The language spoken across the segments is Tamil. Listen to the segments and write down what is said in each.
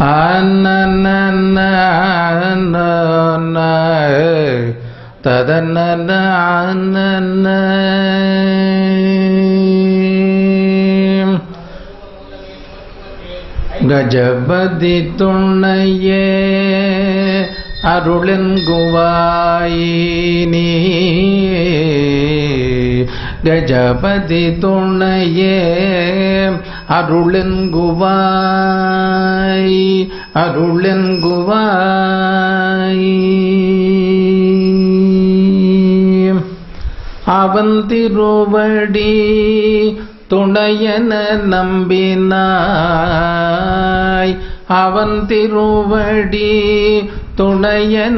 அன்னன்ன ததன்ன அன்னன்ன கஜபதி துணையே அருளென்குவாயினி கஜபதி துணையே அருளென்குவாய் அருளென்குவாய் அவன் திருவடி துணையன நம்பினாய் அவன் திருவடி துணையன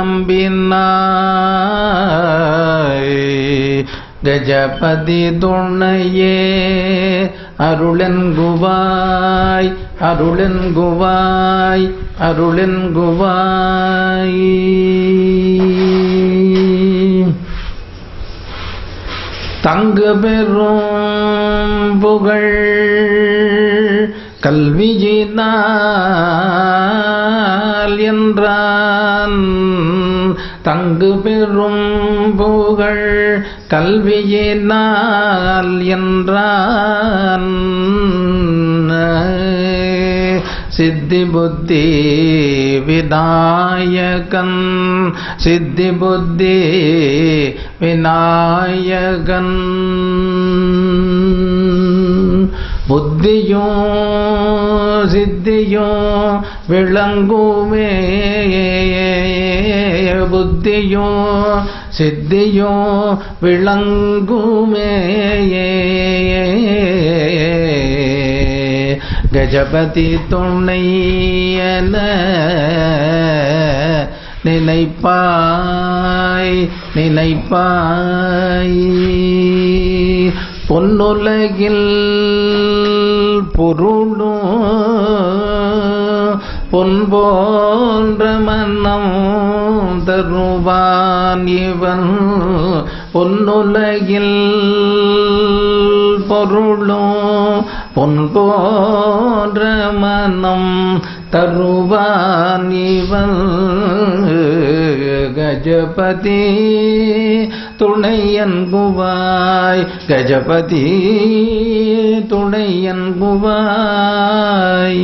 நம்பினாய் கஜபதி துணையே அருளென்குவாய் அருளென்குவாய் அருளென்குவாய் தங்கு பெறும் புகழ் கல்வியினால் என்றான் தங்கு பெறும் புகழ் கல்வியினால் என்றான் சித்தி புத்தி விநாயகன் சித்தி புத்தி விநாயகன் புத்தியும் சித்தியும் விளங்குமே புத்தியும் சித்தியும் விளங்குமே கஜபதி துணையன நினைப்பாய் நினைப்பாய் பொன்னுலகில் பொருளும் பொன் போன்ற மன்னம் தருவான் இவன் பொன்னுலகில் பொருளும் பொன் போன்ற மனம் தருவான் இவன் கஜபதி துணையன் குவாய் கஜபதி துணையன் குவாய்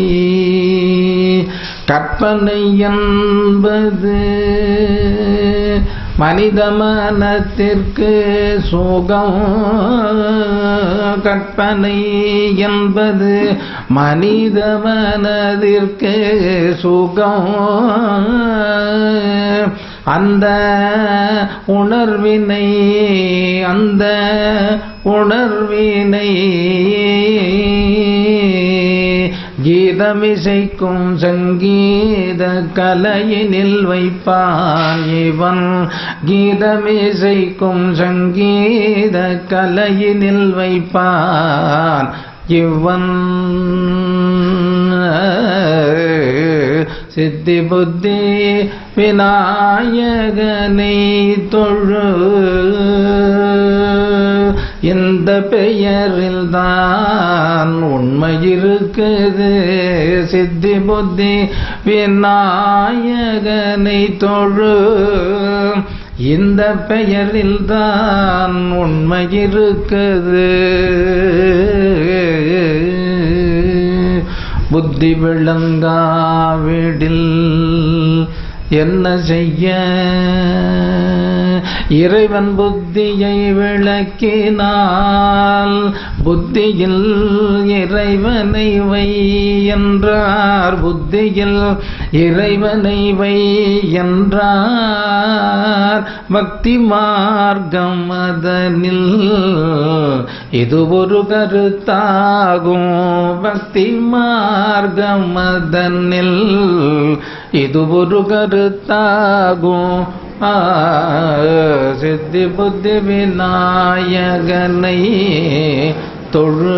கற்பனை என்பது மனித மனத்திற்கு சுகம் கற்பனை என்பது மனித மனதிற்கு சுகம் அந்த உணர்வினை அந்த உணர்வினை கீதமிசைக்கும் சங்கீத கலையினில் வைப்பான் இவன் கீதமிசைக்கும் சங்கீத கலையினில் வைப்பான் இவன் சித்தி புத்தி விநாயகனை தொழு இந்த பெயரில் தான் உண்மை இருக்குது சித்தி புத்தி விநாயகனை தொழு இந்த பெயரில் தான் உண்மை இருக்குது புத்தி விளங்காவிடில் என்ன செய்ய இறைவன் புத்தியை விளக்கினால் புத்தியில் இறைவனை வை என்றார் புத்தியில் இறைவனை வை என்றார் பக்தி மார்க்கம் அதனில் இது ஒரு கருத்தாகும் பக்தி மார்க்கம் அதனில் இது ஒரு கருத்தாகும் ஆ, சித்தி புத்தி விநாயகனை தொழு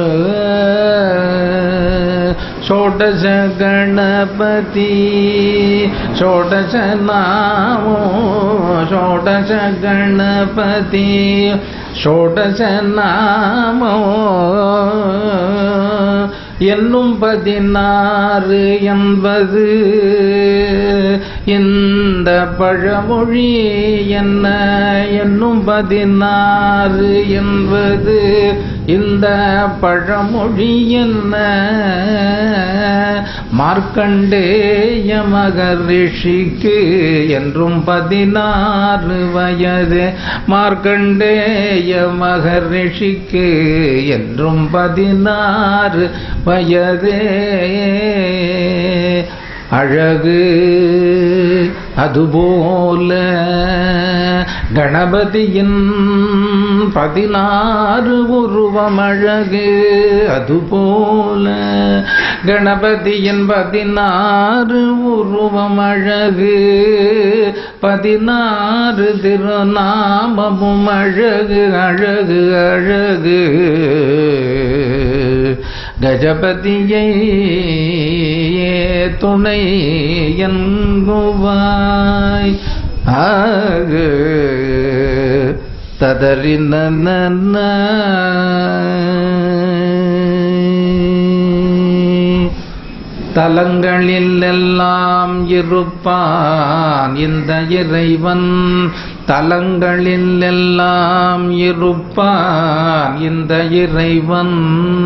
ஷோடச கணபதி ஷோடச நாமோ ஷோடச கணபதி ஷோடச நாமோ என்னும் பதினாறு என்பது இந்த பழமொழி என்ன என்னும் பதினாறு என்பது இந்த பழமொழி என்ன மார்க்கண்டேய மகரிஷிக்கு என்றும் பதினாறு வயது மார்க்கண்டேய மகரிஷிக்கு என்றும் பதினாறு வயதே அழகு அதுபோல கணபதியின் பதினாறு உருவம் அழகு அதுபோல கணபதியின் பதினாறு உருவம் அழகு பதினாறு திருநாமமும் அழகு அழகு அழகு கஜபதியை துணை என்குவாய் ஆகு ததறின தலங்களில் எல்லாம் இருப்பான் இந்த இறைவன் தலங்களில் எல்லாம் இருப்பான் இந்த இறைவன்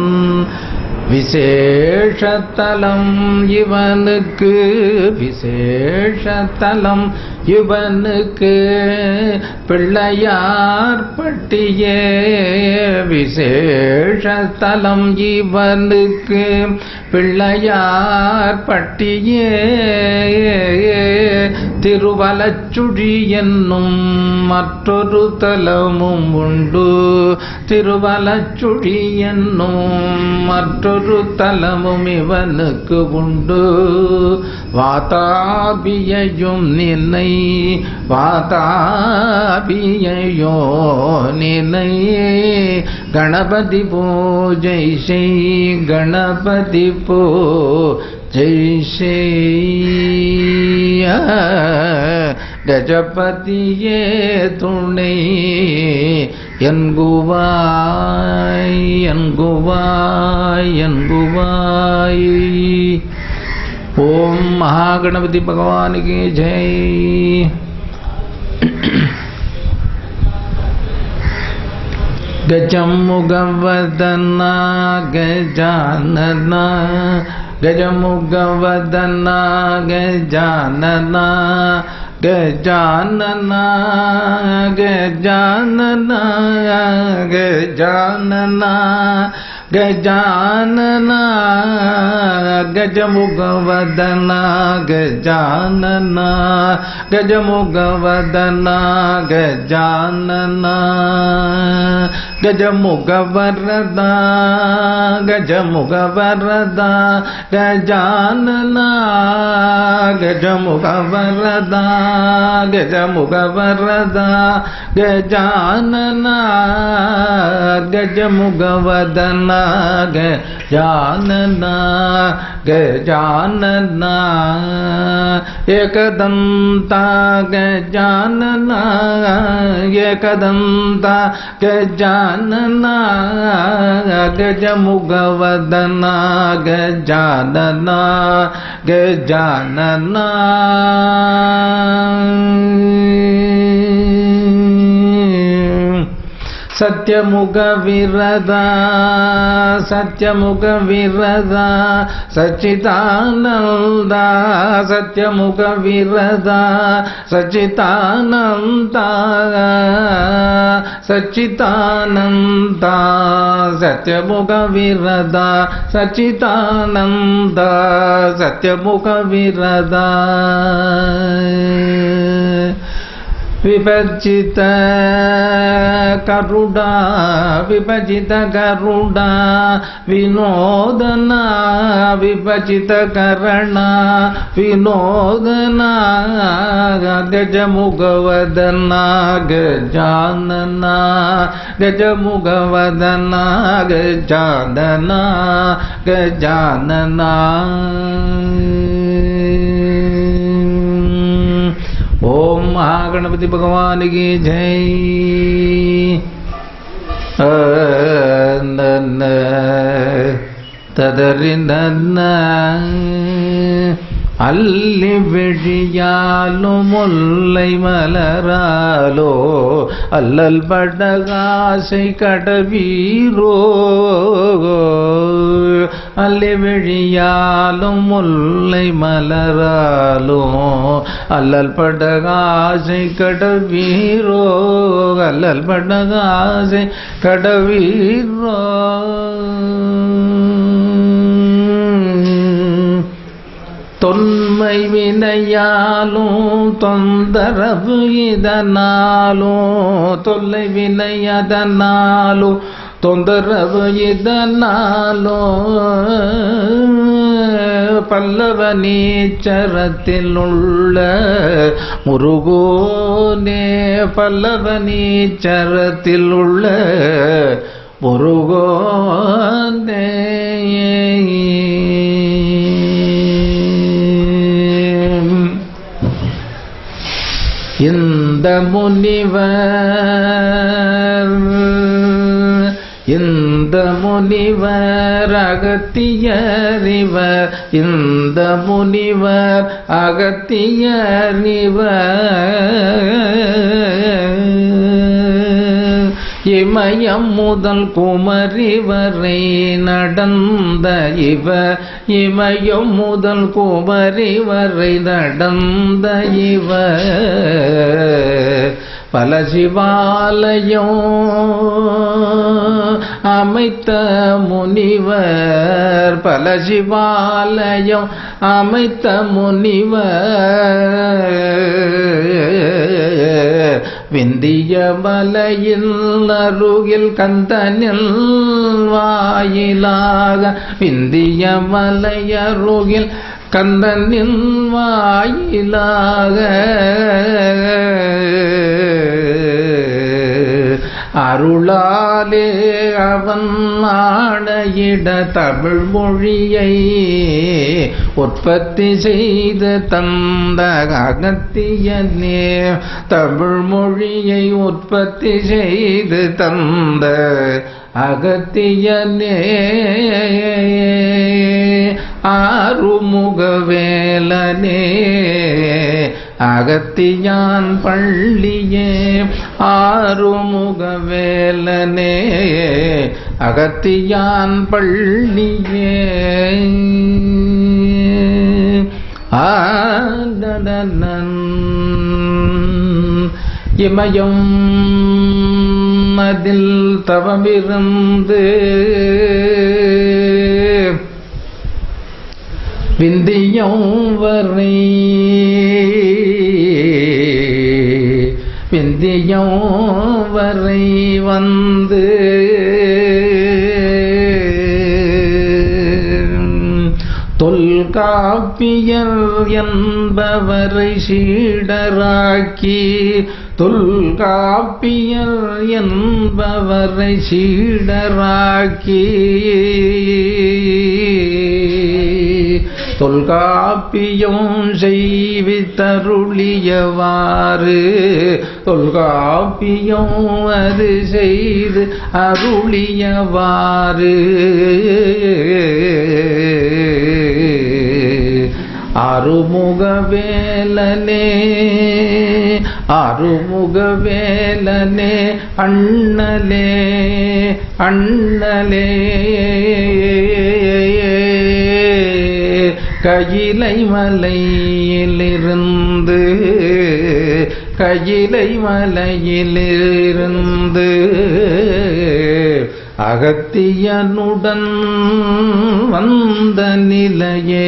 விசேஷத்தலம் இவனுக்கு விசேஷத்தலம் இவனுக்கு பிள்ளையார் பட்டியே விசேஷத்தலம் இவனுக்கு பிள்ளையார் பட்டியே திருவலச்சுழி என்னும் மற்றொரு தலமும் உண்டு திருவலச்சுழி என்னும் மற்றொரு தலமும் இவனுக்கு உண்டு வாதாபியையும் நினை வாதாபியையோ நினை கணபதி பூஜை செய் கணபதி பூஜை செய்ய கஜபதியே துணை என்குவாய் என்குவாய் என்குவாய் ஓம் மகாகணபதி பகவானுக்கு ஜெய் गजं मुगवदना गजानना गजमुगवदना गजानना गजानना गजानना गजानना गजानना गजमुगवदना गजानना गजमुगवदना गजानना गजमुगवरदा गजमुगवरदा गजानना गजमुगवरदा गजमुगवरदा गजानना गजमुगवदना गजानना गजानना एकदन्ता गजानना एकदन्ता गजानना गजमुगवदना गजानना गजानना சத்யமுக விரதா சத்யமுக விரதா சச்சிதானந்தா சத்யமுக விரதா சச்சிதானந்தா சச்சிதானந்தா சத்யமுக விரதா சச்சிதானந்தா சத்யமுக விரதா विभजित करुणा विभजित करुणा विनोदना विभजित करणा विनोदना गजमुगवदना गजानना गजमुगवदना गजानना गजानना ओम महागणपति भगवान की जय अ, न, न, तद ததறின அல்லி விழியாலும் முல்லை மலராலோ அல்லல் படகாசை கடவீரோ அல்லி விழியாலும் முல்லை மலராலோ அல்லல் படகாசை கடவீரோ அல்லல் படகாசை கடவீரோ தொன்மை வினையாலும் தொந்தரவு இதனாலும் தொல்லை வினையதனாலும் தொந்தரவு இதனாலும் பல்லவ நீச்சரத்தில் உள்ள முருகோனே பல்லவ நீச்சரத்தில் உள்ள முருகோனே இந்த முனிவர் இந்த முனிவர் அகத்தியறிவர் இந்த முனிவர் அகத்தியறிவர் இமயம் முதல் குமரி வரை நடந்த இவர் இமயம் முதல் குமரி வரை நடந்த இவர் பல சிவாலயம் அமைத்த முனிவர் பல சிவாலயம் அமைத்த முனிவர் விந்திய மலையில் அருகில் கந்தனில் வாயிலாக விந்திய மலை அருகில் கந்தனின் வாயிலாக அருளாலே அவன் ஆணையிட தமிழ் மொழியை உற்பத்தி செய்து தந்த அகத்தியனே தமிழ் மொழியை உற்பத்தி செய்து தந்த அகத்தியனே ஆறுமுகவேலனே அகத்தியான் பள்ளியே ஆறுமுகவேலனே அகத்தியான் பள்ளியே ஆடனன் இமயம் அதில் தவமிருந்து விந்தியம் வரை விந்தியம் வரை வந்து தொல்காப்பியர் என்பவரை சீடராக்கி தொல்காப்பியர் என்பவரை சீடராக்கி தொல்காப்பியம் செய்வித்தருளியவாறு தொல்காப்பியம் அது செய்து அருளியவாறு அருமுகவேலனே அருமுகவேலனே அண்ணலே அண்ணலே கயிலை மலையிலிருந்து கயிலை மலையிலிருந்து அகத்தியனுடன் வந்த நிலையே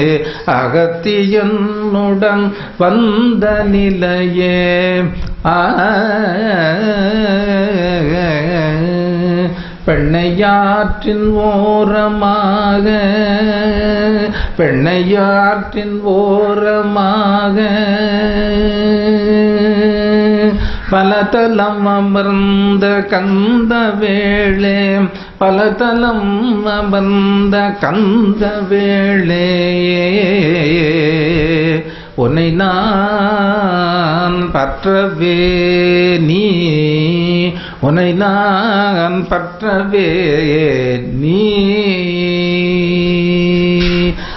அகத்தியனுடன் வந்த நிலையே ஆ பெண்ணையாற்றின் ஓரமாக பெண்ணையாற்றின் ஓரமாக பலதலம் அமர்ந்த கந்த வேளே பலதலம் அமர்ந்த கந்த வேளே உன்னை நான் பற்றவே நீ உன்னை நான் பற்றவே நீ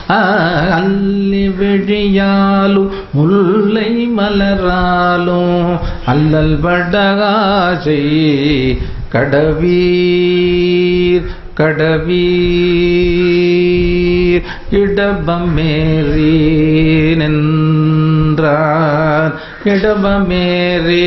அல்லி விழியாலும் முல்லை மலராலும் அல்லல் படகாசை கடவீர் கடவீர் இடபமேறி நின்றார் இடபமேறி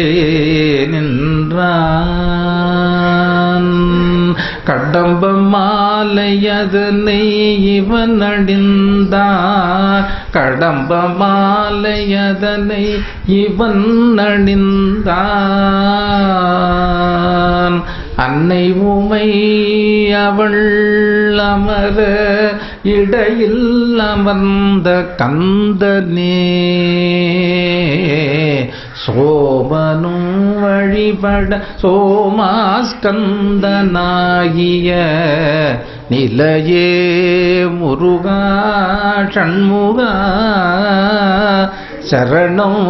நின்றான் கடம்ப மாலையதனை இவன் அணிந்தான் கடம்ப மாலையதனை இவன் அணிந்தான் அன்னை உமை அவள் அமர இடையில் அமர்ந்த கந்தனே சோமனும் வழிபட சோமாஸ்கந்தனாகிய நிலையே முருகா ஷண்முகா சரணம்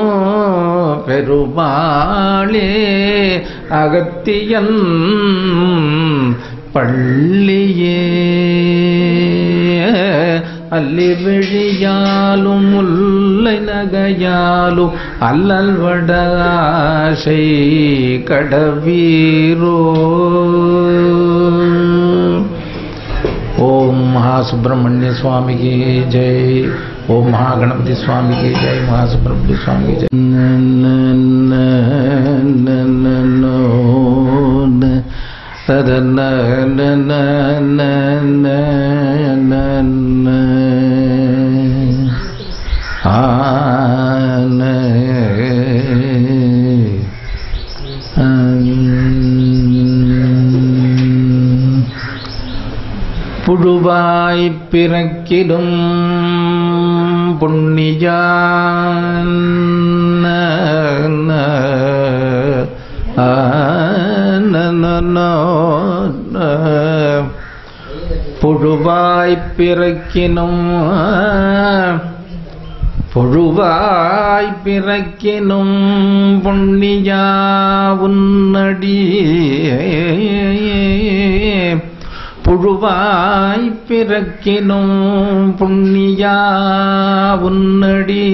பெருமாளே அகத்தியன் பள்ளியே அல்லி விழியாலும் முல்லை நகையாலும் அல்லல் வடாசை கடவீரோ ஓம் மகாசுப்பிரமணிய சுவாமிக்கு ஜெய் ஓம் மகாகணபதி சுவாமிக்கு ஜெய் மகாசுப்பிரமணிய சுவாமிக்கு ஜெய் புழுவாய் பிறக்கிடும் புண்ணியான் புழுவாய் பிறக்கினும் புழுவாய் பிறக்கினும் புண்ணியா உன்னடி புழுவாய் பிறக்கினும் புண்ணியா உன்னடி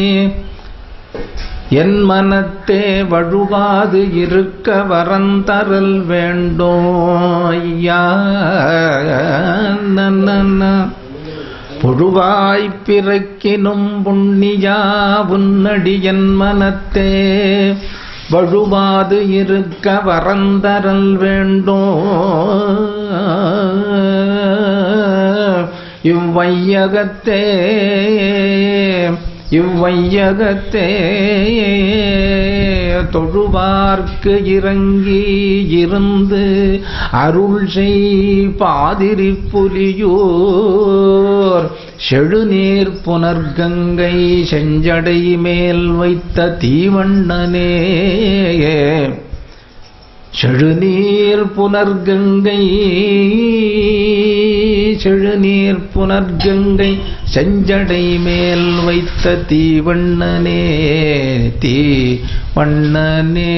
என் மனத்தே வழுவாது இருக்க வரந்தரல் வேண்டோம் ஐயா நன்னன்ன. புழுவாய் பிறக்கினும் புண்ணியா உன்னடி என் மனத்தே வழுவாது இருக்க வரந்தரல் வேண்டோம் இவ்வையகத்தே இவ்வையகத்தே தொழுவார்க்கு இறங்கி இருந்து அருள் செய் பாதிரி புலியூர் செழுநீர் புனர்கங்கை செஞ்சடை மேல் வைத்த தீவண்ணனே செழுநீர் புனர்கங்கை செழுநீர் புனர்கங்கை செஞ்சடை மேல் வைத்த தீவண்ணனே தீ வண்ணனே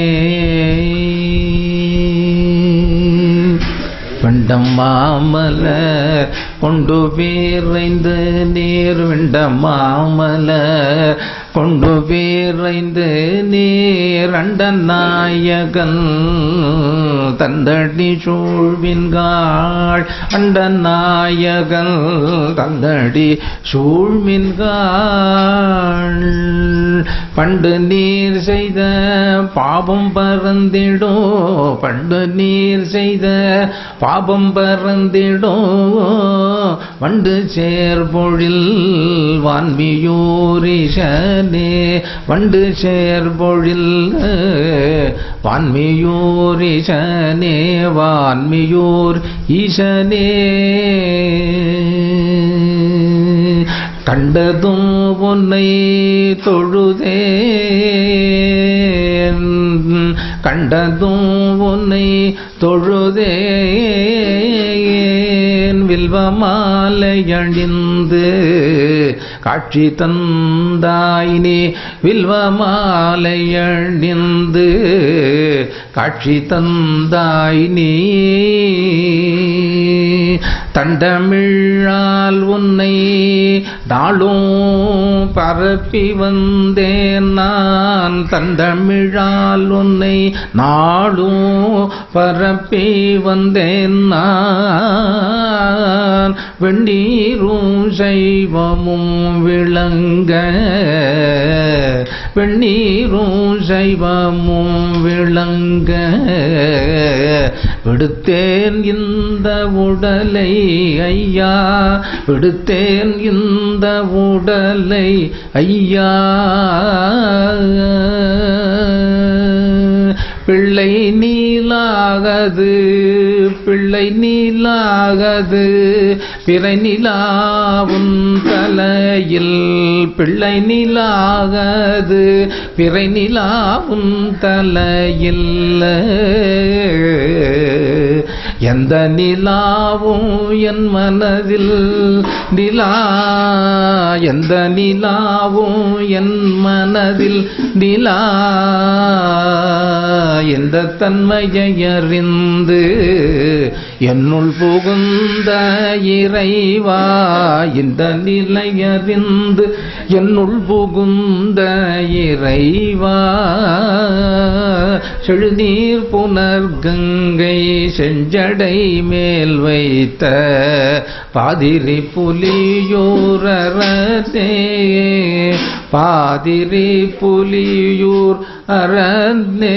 வெண்டம் மாமல கொண்டு வீரைந்து நீர் வெண்டம் மாமல கொண்டு வீரைந்து நீர் அண்ட நாயகன் தந்தடி சூழ்வின்காள் அண்ட நாயகன் தந்தடி சூழ்மின்காள் பண்டு நீர் செய்த பாபம் பறந்திடும் பண்டு நீர் செய்த பாபம் பறந்திடும் வண்டு சேர்பொழில் வான்மியூரிஷனே வண்டு சேர்பொழில் வான்மியூரிஷனே வான்மியூர் ஈசனே கண்டதும் உன்னை தொழுதேன் கண்டதும் உன்னை தொழுதேன் வில்வமாலை அணிந்து காட்சி தந்தாய் நீ வில்வமாலை அணிந்து காட்சி தந்தாய் நீ தண்டமிழால் உன்னை நாளும் பரப்பி வந்தேன் நான் தண்டமிழால் உன்னை நாளும் பரப்பி வந்தேன் நான் வெண்ணீரும் சைவமும் விளங்க வெண்ணீரும் சைவமும் விளங்க விடுத்தேன் இந்த உடலை ஐயா விடுத்தேன் இந்த உடலை ஐயா பிள்ளை நீலாகது பிள்ளை நீலாகது பிறை நிலாவும் தலையில் பிள்ளை நிலாகது பிறை நிலாவும் தலையில் எந்த நிலாவும் என் மனதில் நிலா எந்த நிலாவும் என் மனதில் நிலா எந்த தன்மையை அறிந்து என்னுள் புகுந்த இறைவா இந்த நிலை அறிந்து என்னுள் புகுந்த இறைவா செழுநீர் புனர் கங்கை செஞ்சடை மேல் வைத்த பாதிரி புலியூரே பாதிரி புலியூர் அரண்ணே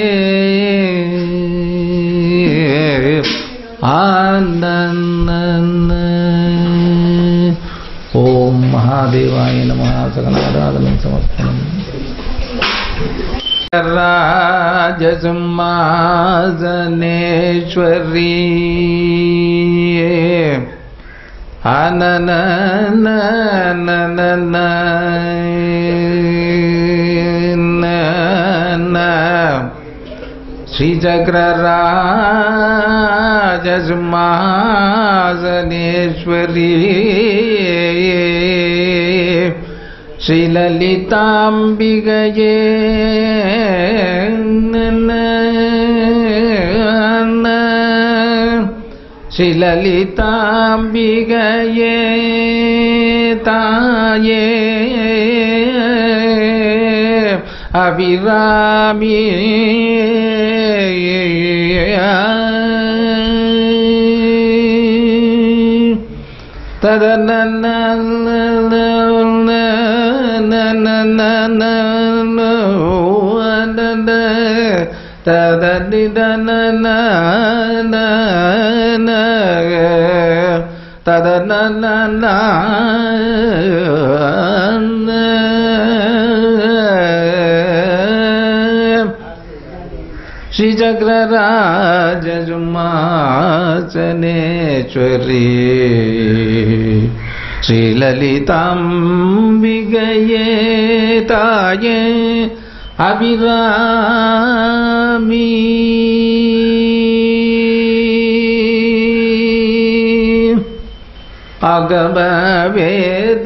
ஆனந்த ஓம் மகாதேவாய நம சகனாராதனம் சமர்ப்பணம் ராஜசிம்மாசனேஸ்வரி அனன ஸ்ரீசக்கரராஜசிம்மாசனேஸ்வரி ஸ்ரீலலிதாம்பிகையே ஸ்ரீலலிதாம்பிகையே தாயே அபிராமி ஸ்ரீசக்கரராஜசுமாசனேஸ்வரி ஸ்ரீலலிதாம்பிகையே தாயே அபிராமி அகம வேத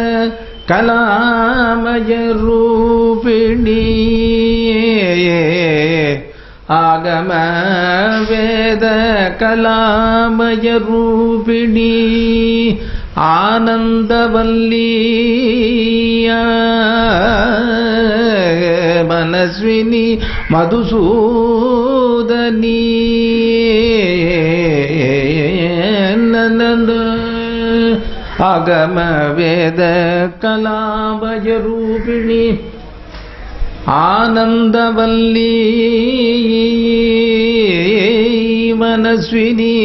கலாமய ரூபிணி ஆகம வேத கலாமய ரூபிணி ஆனந்தவல்லியா மனஸ்வினி மதுசூதனி நனந்த அகம வேத கலாபய ரூபிணி ஆனந்தவல்லி மனஸ்வினி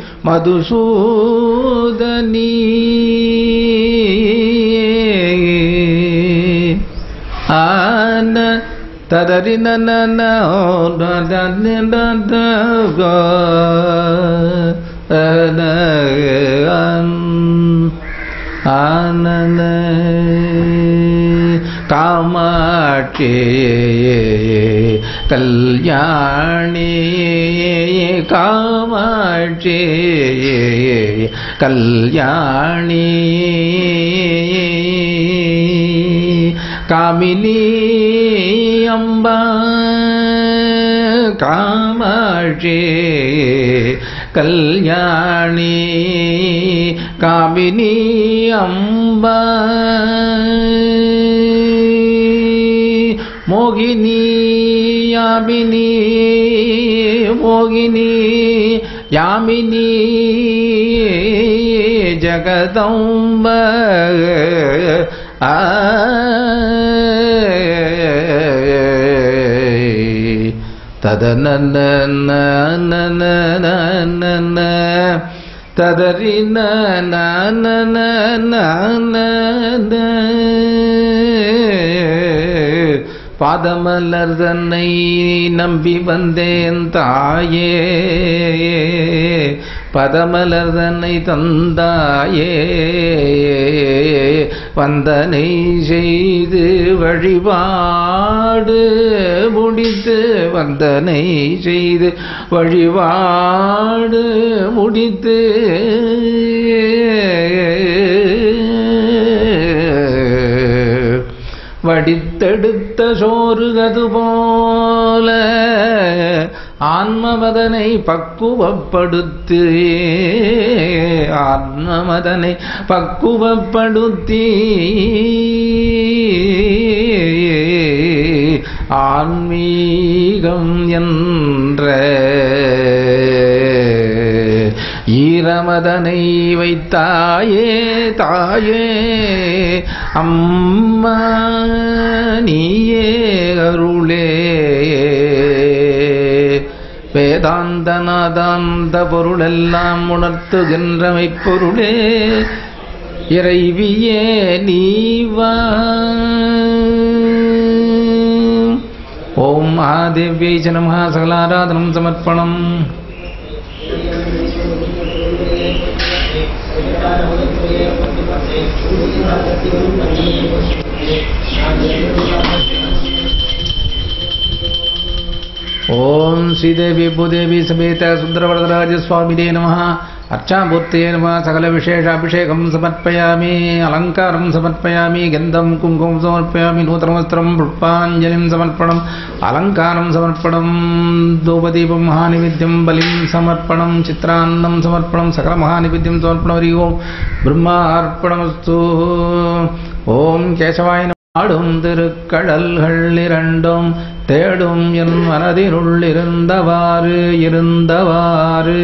மதுசூதனி ஆன ததரி நன ஆனந்த காமாட்சி கல்யாணி காமாட்சி கல்யாணி காமினி அம்பா காமாட்சி கல்யாணி காமினி அம்பா மோகினி யாமினி மோகினி யாமினி ஜகதம்ப ஆ ததனன ததறின பாதமலர் தன்னை நம்பி வந்தேன் தாயே பதமலர் தன்னை தந்தாயே வந்தனை செய்து வழிபாடு முடித்து வந்தனை செய்து வழிபாடு முடித்து வடித்தெடுத்த சோறு அதுபோல ஆன்மமதனை பக்குவப்படுத்தி ஆன்மமதனை பக்குவப்படுத்தி ஆன்மீகம் என்ற ஈரமதனை வைத்தாயே தாயே அம்மா நீயே அருளே வேதாந்தநாதாந்த பொருளெல்லாம் உணர்த்துகின்றமை பொருளே இறைவியே நீவா ஓம் மகாதேவியை ச நமः சகலாராதனம் சமர்ப்பணம் ఓం శ్రీదేవి భూదేవి సమేత సుందరవరదరాజ స్వామిదే నమ అర్చామూర్తే నమ సకల విశేషాభిషేకం సమర్పయామి అలంకారం సమర్పయామి గంధం కుంకుమం సమర్పయామి నూతనవస్త్రం పుష్పాంజలిం సమర్పణం అలంకారం సమర్పణం ధూపదీపం మహానివేద్యం బలిం సమర్పణం చిత్రాన్నం సమర్పణం సకల మహానివేద్యం సమర్పణం హరి ఓం బ్రహ్మార్పణమస్తు ఓం కేశవాయ ஆடும் திருக்கடல்கள் இரண்டும் தேடும் என் மனதினுள் இருந்தவாறு இருந்தவாறு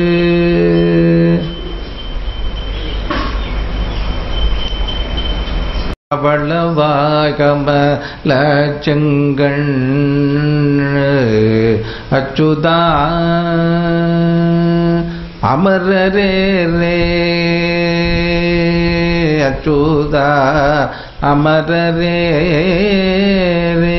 அவளவாகம லட்சங்கண் அச்சுதா அமரரே ரே அச்சுதா அமரரே ரே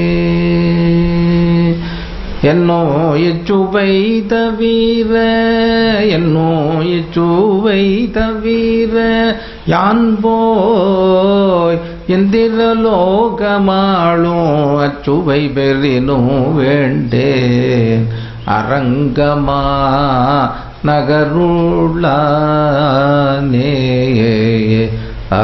என்னோ இச்சுவை தவிர என்னோ இச்சுவை தவிர யான் போய் எந்திரலோகமாளும் அச்சுவை பெறினோ வேண்டேன் அரங்கமா நகருளானே ஆ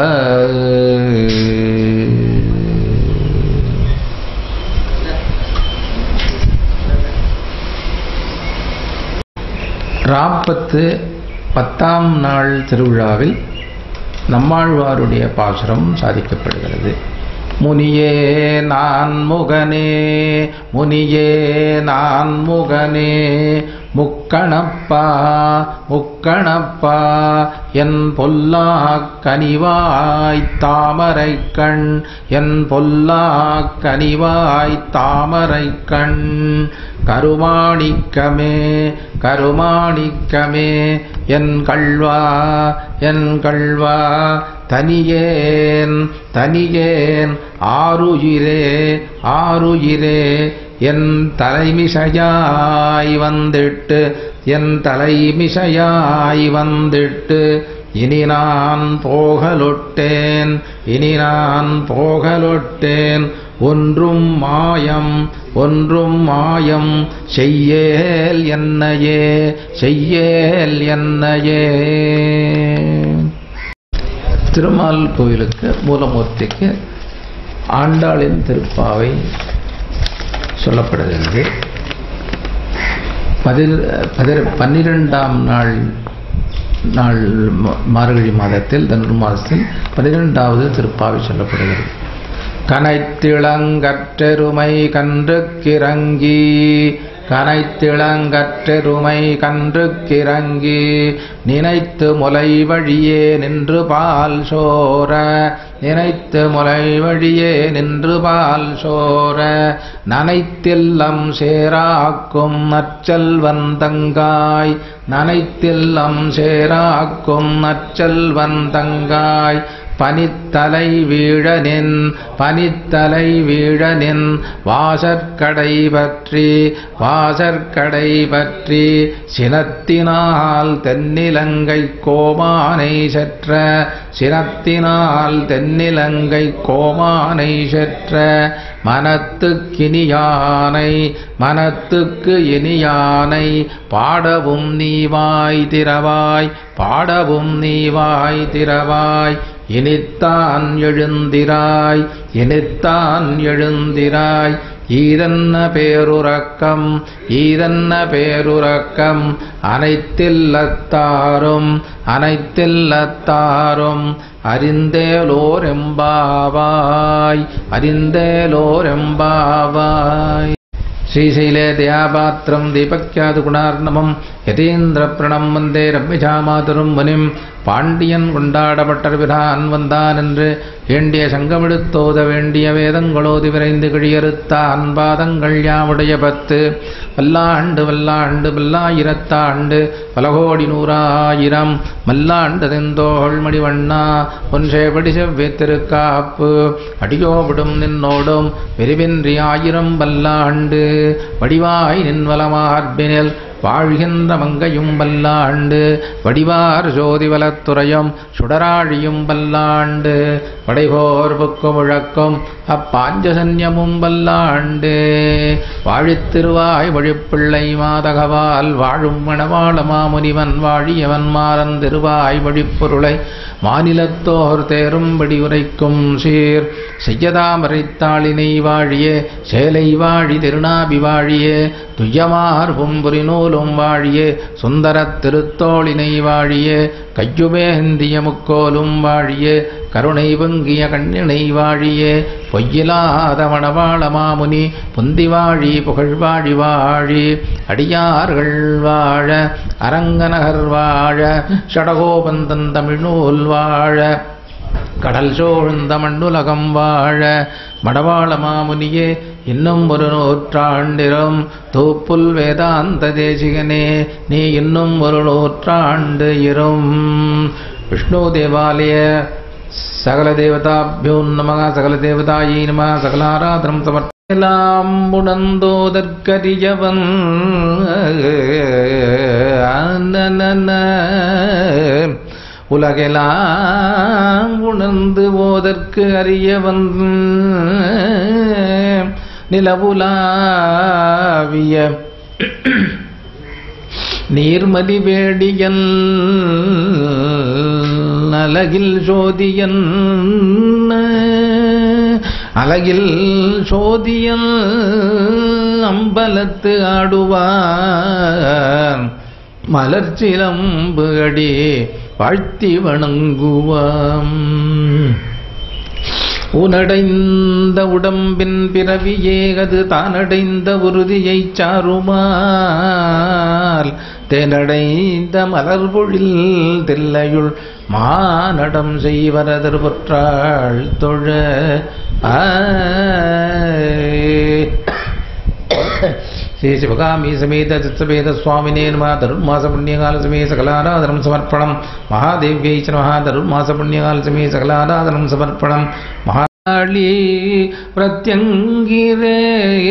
ராப்பத்து பத்தாம் நாள் திருவிழாவில் நம்மாழ்வாருடைய பாசுரம் சாதிக்கப்படுகிறது முனியே நான் முகனே முனியே நான் முகனே முக்கணப்பா முக்கணப்பா என் பொல்லாக் கனிவாய் தாமரை கண் என் பொல்லாக் கனிவாய் தாமரை கண் கருமாணிக்கமே கருமாணிக்கமே என் கள்வா என் கள்வா தனியேன் தனியேன் ஆருயிரே ஆருயிரே என் தலைமிசையாய் வந்திட்டு என் தலைமிசையாய் வந்திட்டு இனி நான் போகலொட்டேன் இனி நான் போகலொட்டேன் ஒன்றும் மாயம் ஒன்றும் மாயம் செய்யேல் என்னையே செய்யேல் என்னையே திருமால் கோயிலுக்கு மூலமூர்த்திக்கு ஆண்டாளின் திருப்பாவை சொல்லப்படுகிறது பதில் பதிர பன்னிரெண்டாம் நாள் நாள் ம- மார்கழி மாதத்தில் தனுர் மாதத்தில் பன்னிரெண்டாவது திருப்பாவை சொல்லப்படுகிறது கனைத்திளங்கற்றெருமை கன்றுக்கிறங்கி கனைத்திளங்கற்றெருமை கன்றுக்கிறங்கி நினைத்து முலை வழியே நின்று பால் சோர நினைத்து முலை வழியே நின்று பால் சோர நனைத்தில்லம் சேராக்கும் நற்செல்வன் தங்காய் நனைத்தில்லம் சேராக்கும் நற்செல்வன் தங்காய் பனித்தலை வீழனின் பனித்தலை வீழனின் வாசற்கடை பற்றி வாசற்கடை பற்றி சினத்தினால் தென்னிலங்கை கோமானை செற்ற சினத்தினால் தென்னிலங்கை கோமானை செற்ற மனத்துக்கினியானை மனத்துக்கு இனியானை பாடவும் நீவாய் திறவாய் பாடவும் நீவாய் திறவாய் இனித்தான் எழுந்திராய் இனித்தான் எழுந்திராய் ஈதன்ன பேருறக்கம் ஈதன்ன பேருறக்கம் அனைத்தில்லத்தாரும் அனைத்தில்லத்தாரும் அறிந்தேலோரெம்பாவாய் அறிந்தேலோரெம்பாவாய் ஸ்ரீசைலே தயாபாத்திரம் தீபக்யாது குணார்ணவம் யதீந்திர பிரணம் வந்தே ரம்யஜாமாதுரும் முனிம் பாண்டியன் கொண்டாடப்பட்டர் பிரான் வந்தான் என்று வேண்டிய சங்கமெடுத்தோத வேண்டிய வேதங்களோதி விரைந்து கிழியறுத்த அன்பாதங்கள் யாவுடைய பத்து வல்லாண்டு வல்லாண்டு வல்லாயிரத்தாண்டு பலகோடி நூறாயிரம் மல்லாண்டு தெந்தோள் மடிவண்ணா ஒன்றேபடி செவ்வே திருக்காப்பு அடியோவிடும் நின்னோடும் விரிவின்றி ஆயிரம் வல்லாண்டு வடிவாய் நின்வலமார்பினில் வாழ்கின்ற மங்கையும் வல்லாண்டு வடிவார் ஜோதி வலத்துறையும் சுடராழியும் வல்லாண்டு படைபோர் புக்கு முழக்கும் அப்பாஞ்சசன்யமும் வல்லாண்டு வாழித்திருவாய் வழிப்பிள்ளை மாதகவால் வாழும் மணவாள மாமுனிவன் வாழியவன் மாறன் திருவாய் வழிப்பொருளை மாநிலத்தோர் தேரும்படி உரைக்கும் சீர் செய்யதாமரைத்தாளினை வாழியே சேலை வாழி திருநாபி வாழியே துய்யமார் பும்புரி நூலும் வாழியே சுந்தரத் திருத்தோளினை வாழியே கையுமேந்திய முக்கோலும் வாழியே கருணை வங்கிய கண்ணினை வாழியே பொய்யிலாத மணவாள மாமுனி புந்தி வாழி புகழ்வாழி வாழி அடியார்கள் வாழ அரங்கநகர் வாழ ஷடகோபந்தன் தமிழ்நூல் வாழ கடல் சோழ்ந்த மண்ணுலகம் வாழ மடவாள மாமுனியே இன்னும் ஒரு நூற்றாண்டிரும் தூப்புல் வேதாந்த தேசிகனே நீ இன்னும் ஒரு நூற்றாண்டு இரும் விஷ்ணு தேவாலய சகல தேவதாபியோ நம சகல தேவதாயை நம சகலாராதனம் சமர்ப்பலாம் உணர்ந்தோதற்கரியவன் உலகெல்லாம் உணர்ந்து ஓதற்கு அறியவன் நிலவுலாவிய நீர்மதி வேடியன் அலகில் சோதியன் அலகில் சோதியன் அம்பலத்து ஆடுவான் மலர்ச்சிலம்பு அடி வாழ்த்தி வணங்குவாம் உனடைந்த உடம்பின் பிறவியே அது தானடைந்த உறுதியைச் சாருமால் தேனடைந்த மலர்பொழில் தில்லையுள் மானடம் செய்வரதர் பொற்றாள் தொழ ஸ்ரீ சிவகாமி சமேத சித்தபேத சுவாமினே நம தருர்மாச புண்ணியகால சமே சகலாராதனம் சமர்ப்பணம் மகாதேவியை ச நம தருர்மாச புண்ணியகால சமே சகலாராதனம் சமர்ப்பணம் மகாளி பிரத்யங்கிரே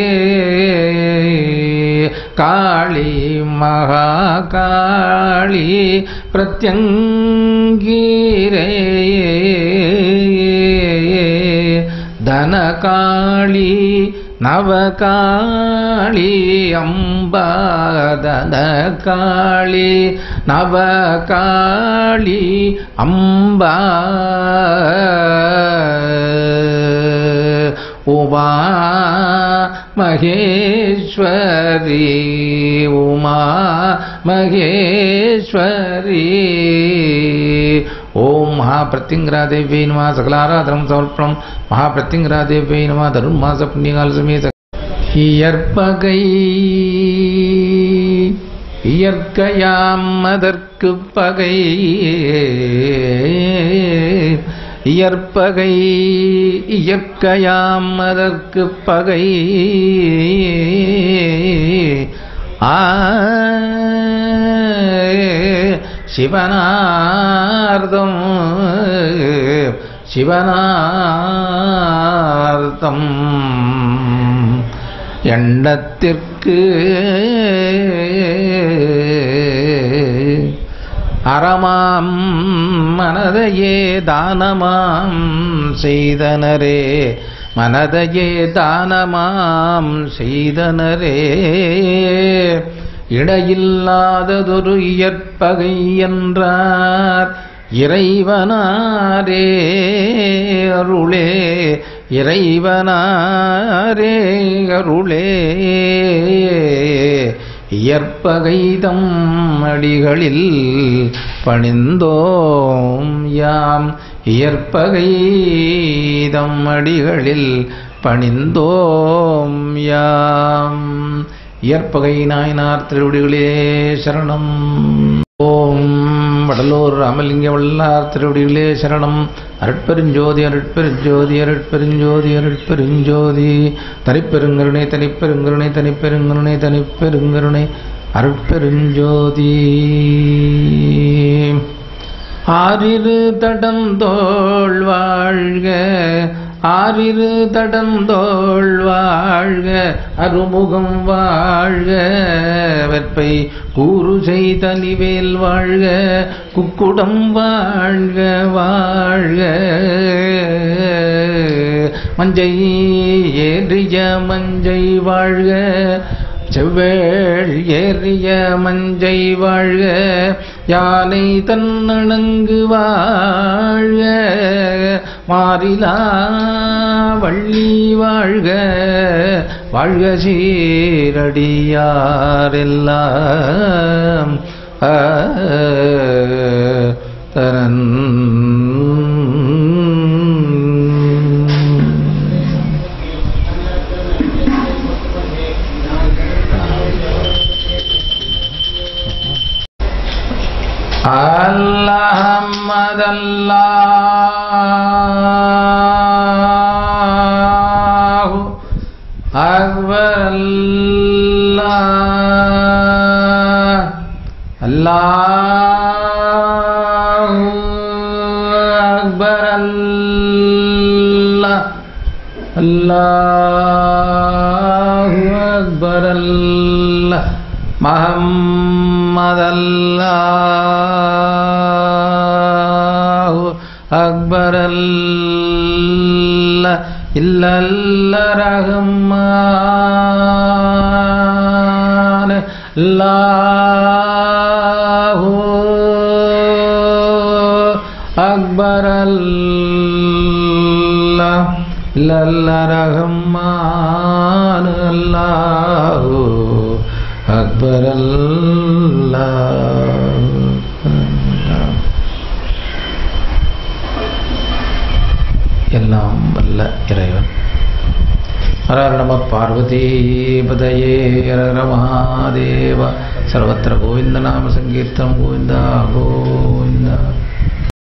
காளி மகாகாளி பிரத்யங்கிரே தனகாளி நவகாளி அம்பாதனகாளி நவகாளி அம்பா உமா மகேஸ்வரி உமா மகேஸ்வரி ஓம் மகாபிரத்திங்கராதேவியை நம சகலாராதனம் சமர்ப்பணம் மகாபிரத்திங்கராதேவியை நம தருமாச புண்ணியகால சமேத இயற்பகை இயற்கையாம் அதற்கு பகை இயற்பகை இயற்கையாம் அதற்கு பகை ஆ சிவனார்தம் சிவனார்த்தம் எண்ணத்திற்கு அறமாம் மனதையே தானமாம் செய்தனரே மனதையே தானமாம் செய்தனரே இடையில்லாததொரு இயற்பகை என்றார் இறைவனாரே அருளே இறைவனாரே அருளே இயற்பகைதம் அடிகளில் பணிந்தோம் யாம் இயற்பகைதம் அடிகளில் பணிந்தோம் யாம் இயற்பகை நாயனார் திருவடிகளே சரணம் ஓம் வடலூர் ராமலிங்க வல்லார் திருவடிகளே சரணம் அருட்பெருஞ்சோதி அருட்பெருஞ்சோதி அருட்பெருஞ்சோதி அருட்பெருஞ்சோதி தனிப்பெருங்கருணை தனிப்பெருங்கருணை தனிப்பெருங்கருணை தனிப்பெருங்கருணை அருட்பெருஞ்சோதி ஆறிரு தடந்தோள் வாழ்க ஆறிரு தடந்தோள் வாழ்க அருமுகம் வாழ்க வெற்பை கூறு செய்தலிவேல் வாழ்க குக்குடம் வாழ்க வாழ்க மஞ்சை ஏறிய மஞ்சை வாழ்க செவ்வேள் ஏறிய மஞ்சை வாழ்க யானை தன்னணங்கு வாழ்க மாறிலா வள்ளி வாழ்க வாழ்க சீரடியாரெல்லாம் ஆ, தரன் அல்லாஹம்மது அல்லாஹு அக்பர் அல்லாஹ் அல்லாஹு அக்பர் அல்லாஹ் அல்லாஹு அக்பர் அல்லாஹ் முஹம்மது அல்லாஹு அக்பர் அல்லாஹ் இல்லல்ல ரஹ்மான் அல்லாஹு அக்பர் அல்லாஹ் இல்லல்ல ரஹ்மான் அல்லாஹு அக்பர் அல்லாஹ் எல்லாம் வல்ல இறைவன் ஹர நம பார்வதி பதயே ஹர மகாதேவ சர்வத்திர கோவிந்த நாம சங்கீர்த்தனம் கோவிந்தா கோவிந்தா